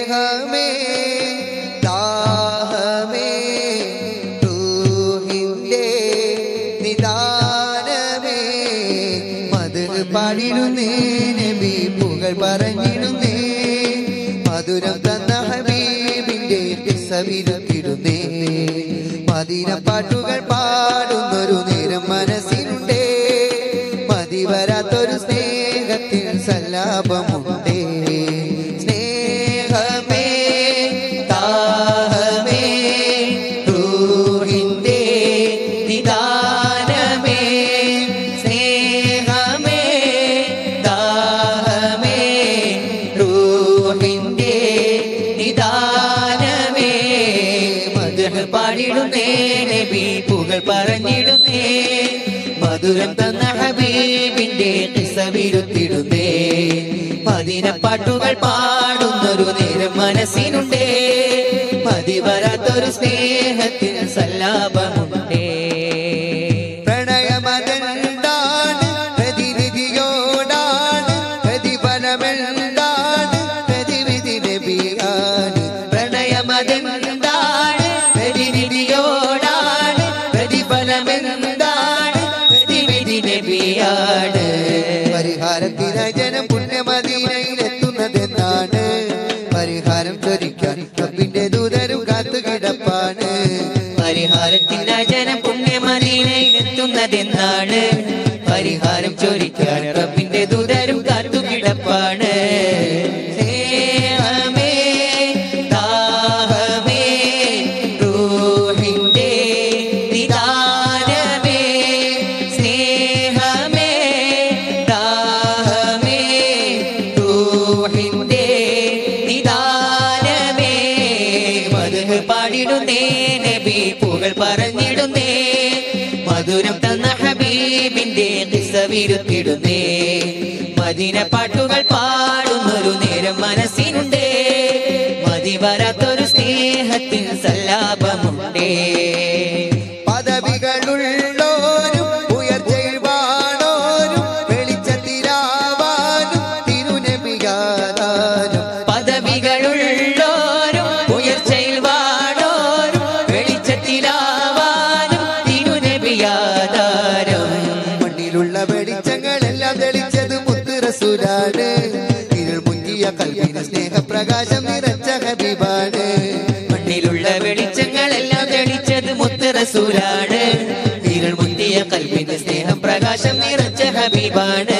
സ്നേഹമേ ദാഹമേ റൂഹിന്റെ നിദാനമേ മത് പാടിടുന്നേ നബി പുകൾ പറഞ്ഞിടുന്നേ മധുരം തന്ന ഹബീബിന്റെ സവിരത്തിടുന്നേ മദീന പാട്ടുകൾ പാടുന്നൊരു നേരം മനസ്സിനുണ്ടേ മതി വരാത്തൊരു സ്നേഹത്തിൽ സല്ലാപമുണ്ടേ സ്നേഹമേ ദാഹമേ റൂഹിന്റെ നിദാനമേ സ്നേഹമേ ദാഹമേ റൂഹിന്റെ നിദാനമേ മധുര പാടിടുന്നേ നബി പുകൾ പറഞ്ഞിടുന്നേ മധുരം തന്ന ഹബീബിന്റെ കിസവിരുത്തിടുന്നേ മദിന പാട്ടുകൾ പാടുന്നൊരു നേരം മനസ്സിനുണ്ടേ മതി വരാത്തൊരു സ്നേഹത്തിന് സല്ലാപമുണ്ടേ പ്രണയമതെന്താണ് പ്രതിനിധിയോടാണ് പ്രതിഫലമെന്താണ് പ്രതിവിധി നബിയാണ് പ്രണയമതെന്താണ് പ്രതിനിധിയോടാണ് പ്രതിഫലമെന്താണ് പ്രതിവിധി നബിയാണ് പരിഹാരത്തിനായി ജനം പുണ്യമദീനയിലെത്തുന്നതെന്നാണ് പരിഹാരം ചൊരിക്കാൻ റബ്ബിന്റെ ദൂതരും കാത്തുകിടപ്പാണ് പരിഹാരത്തിനായി ജനം പുണ്യമദീനയിലെത്തുന്നതെന്നാണ് പരിഹാരം ചൊരിക്കാൻ റബ്ബിന്റെ ദൂതരും കാത്തുകിടപ്പാണ് സ്നേഹമേ ദാഹമേ റൂഹിന്റെ നിദാനമേ സ്നേഹമേ ദാഹമേ റൂഹിന്റെ നിദാനമേ മധുഹ് പാടിടുന്നേ നബി പുകൾ പറഞ്ഞിടുന്നേ മധുരം തന്ന ഹബീബിന്റെ വിരുത്തിടുന്നേ മദിന പാട്ടുകൾ പാടുന്നൊരു നേരം മനസ്സിനുണ്ടേ മതി വരാത്തൊരു സ്നേഹത്തിൽ സല്ലാപമുണ്ടേ പദവികളുള്ളോരും ഉയർച്ചയിൽ വാണോരും വെളിച്ചത്തിരാവാനും തിരുനബിയാതാനും പദവികളുള്ളോരും ഉയർച്ചയിൽ വാണോരും വെളിച്ചത്തിലാവാനും തിരുനബിയാതാരും മണ്ണിലുള്ള വെളിച്ചങ്ങളെല്ലാം തെളിച്ചത് മുത്ത് റസൂലാണ് ഇരുൾ മുങ്ങിയ കൽവിന് സ്നേഹപ്രകാശം നിറച്ച ഹബീബാണ് മണ്ണിലുള്ള വെളിച്ചങ്ങളെല്ലാം തെളിച്ചത് മുത്ത് റസൂലാണ് ഇരുൾ മുങ്ങിയ കൽവിന് സ്നേഹം പ്രകാശം നിറച്ച ഹബീബാണ്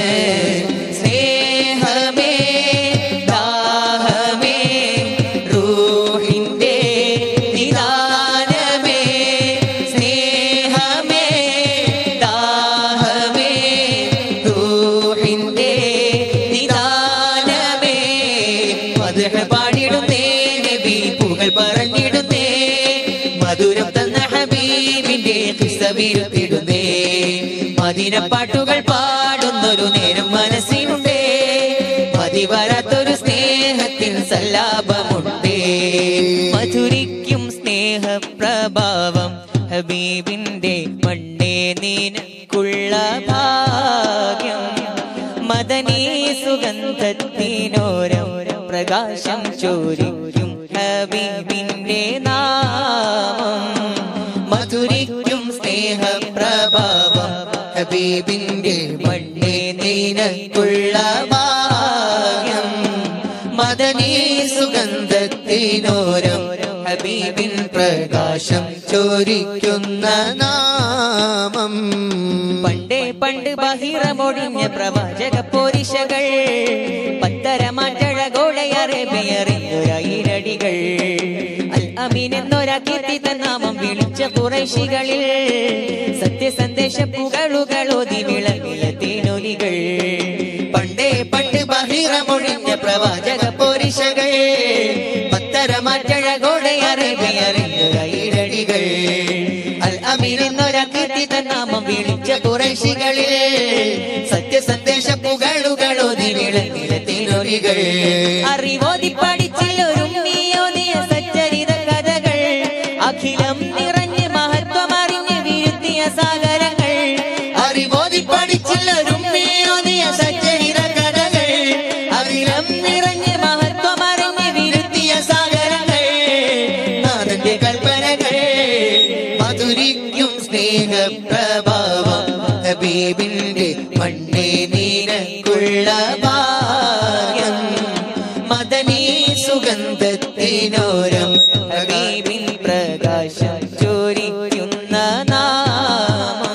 സ്നേഹമേ ദാഹമേ റൂഹിന്റെ നിദാനമേ സ്നേഹമേ ദാഹമേ റൂഹിന്റെ നിദാനമേ മധുര പാടിടുന്നേ നബി പുകൾ പറഞ്ഞിടുന്നേ മധുരം തന്ന ഹബീബിന്റെ കിസ്സവിരുത്തിടുന്നേ മദിന പാട്ടുകൾ പാടുന്നൊരു നേരം മനസ്സിനുണ്ടേ മതി വരാത്തൊരു സ്നേഹത്തിൽ സല്ലാപമുണ്ടേ മധുരിക്കും സ്നേഹപ്രഭാവം ഹബീബിന്റെ മണ്ണേ നീനക്കുള്ള ഭാഗ്യം മദനീ സുഗന്ധത്തിനോരം പ്രകാശം ചോരിക്കും ഹബീബിന്റെ നാമം മധുരിക്കും സ്നേഹപ്രഭാവം ഹബീബിന്റെ മണ്ണേ നീനക്കുള്ള ഭാഗ്യം മദനീ സുഗന്ധത്തിനോരം ഹബീബിൻ പ്രകാശം ചോരിക്കുന്ന നാമം പണ്ടേ പണ്ട് ബഹിറമൊഴിഞ്ഞ പ്രവാചക പോരിശകൾ പത്തരമാറ്റഴകോളയറേബിയറിഞ്ഞൊരയിരടികൾ അൽ അമീൻ എന്നൊരാ കീർത്തി തന്നാമം വിളിച്ച കുറേശികളിൽ സത്യസന്ദേശ പുകളുകളോതി വിളങ്ങിയ തേനൊലികൾ പണ്ടേ പണ്ട് ബഹിറമൊഴിഞ്ഞ പ്രവാചക പോരിശകൾ പത്തരമാറ്റഴകോടെ അറേബ്യറിഞ്ഞൊരയിരടികൾ അൽ അമീൻ എന്നൊരാ കീർത്തി തന്നാമം വിളിച്ച കുറേശികളിൽ സത്യസന്ദേശ പുകളുകളോതി വിളങ്ങിയ തിരുറികൾ അറിവോതി പഠിച്ചില്ലൊരുമ്മിയോതിയ സച്ചരിത കഥകൾ അഖിലം നിറഞ്ഞ് മഹത്വമറിഞ്ഞ് വിരുത്തിയ സാഗരങ്ങൾ അറിവോതി പഠിച്ചില്ലൊരുമ്മിയോതിയ സച്ചരിത കഥകൾ അഖിലം നിറഞ്ഞ് മഹത്വമറിഞ്ഞ് വിരുത്തിയ മദനീ സുഗന്ധത്തിനോരം ഹബീബിൻ പ്രകാശം ചോരിക്കുന്ന നാമം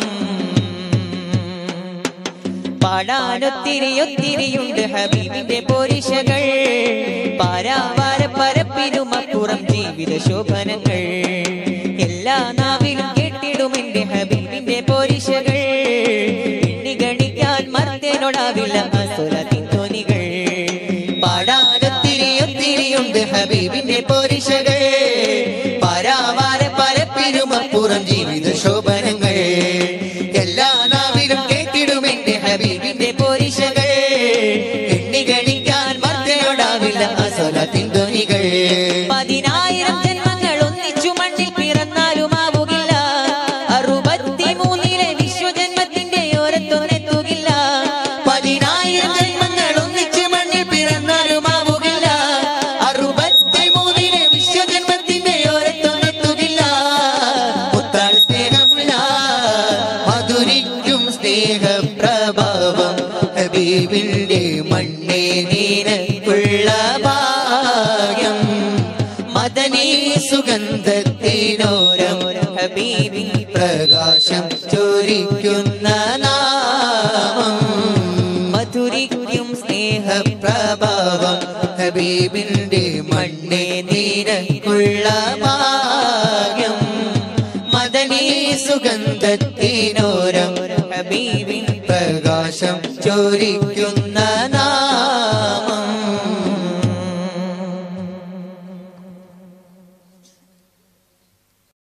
പാടാനൊത്തിരി ഒത്തിരിയുണ്ട് ഹബീബിന്റെ പോരിശകൾ പാരാവാര പരപ്പിനും അപ്പുറം ജീവിത ശോഭനങ്ങൾ എല്ലാ നാവിലും കേട്ടിടും എന്റെ ഹബീബിന്റെ പോരിശകൾ എണ്ണി ഗണിക്കാൻ മർദ്ദനോടാവില്ല അസുരത്തിൻ ധ്വനികൾ പാടാനൊത്തിരി ഒത്തിരിയുണ്ട് ഹബീബിന്റെ പോരിശകൾ പരാവാര പരപ്പിനുമപ്പുറം ജീവിത ശോഭനങ്ങൾ എല്ലാ നാവിലും കേട്ടിടും എന്റെ ഹബീബിന്റെ പോരിശകൾ എണ്ണി ഗണിക്കാൻ മർദ്ദയോടാവില്ല അസലത്തിൻ ധ്വനികൾ പതിനായിരം ജന്മങ്ങൾ ഒന്നിച്ചു മണ്ണിൽ പിറന്നാലും ആവുകില്ല അറുപത്തിമൂന്നിലെ വിശ്വജന്മത്തിന്റെ ഓരത്തൊന്നെത്തുകില്ല പതിനായിരം ജന്മങ്ങൾ ഒന്നിച്ച് മണ്ണിൽ പിറന്നാലുമാവുകില്ല അറുപത്തിമൂന്നിലെ വിശ്വജന്മത്തിന്റെ ഓരത്തൊന്നെത്തുകില്ല മുത്താൾ സ്നേഹമുള്ള മധുരിക്കും സ്നേഹപ്രഭാവം ഹബീബിന്റെ മണ്ണേ നീനക്കുള്ള ഭാഗ്യം മദനീ സുഗന്ധത്തിനോരം ഹബീബി പ്രകാശം ചോരിക്കുന്ന നാമം മധുരിക്കും സ്നേഹ പ്രഭാവം ഹബീബിന്റെ മണ്ണേ നീരക്കുള്ള ഭാഗ്യം മദനീ സുഗന്ധത്തിനോരം ഹബീബിൻ പ്രകാശം ചോരിക്കുന്ന